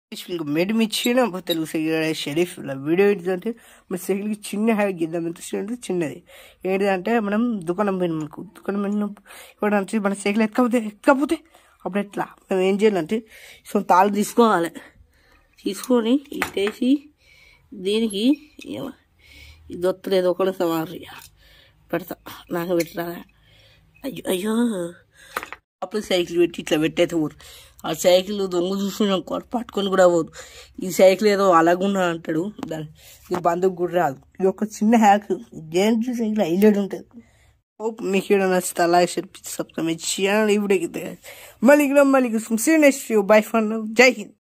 madam ఇచ్చిన Telugu cycle Sharif ఇలా video ఏంటంటే మన సైకిల్కి చిన్న హ్యాక్ గీద్దాం ఎంత అంటే చిన్నది ఏంటిదంటే మనం దుకాణం పోయినాం మనకు దుకాణం పోయినప్పుడు ఇవ్వడానికి మన సైకిల్ ఎక్కకపోతే ఎక్కకపోతే అప్పుడు ఎట్లా మేము ఏం చేయాలంటే సో తాళ్ళు తీసుకోవాలి తీసుకొని ఇటేసి దీనికి ఏమ- ఇది వస్తలేదు ఒకటి సమారు పెడతా నాకు పెట్టరా అయ్యో అయ్యో అప్పుడు సైకిల్ పెట్టి ఇట్లా పెట్టేది ఊరు ఆ సైకిల్ దొంగ చూసిన పట్టుకొని కూడా పోదు ఈ సైకిల్ ఏదో అలాగున్నా అంటాడు దాని ఇది బంధుకు కూడా రాదు ఇది ఒక చిన్న హ్యాక్ జేఎన్జీ సైకిల్ హైలైట్ ఉంటుంది హోప్ మీకు ఏమైనా నచ్చితే అలాగే సబ్స్క్రైబ్ చేయాలి ఇప్పుడు మళ్ళీ మళ్ళీ సీ నెక్స్ట్ బై ఫన్ జై హింద్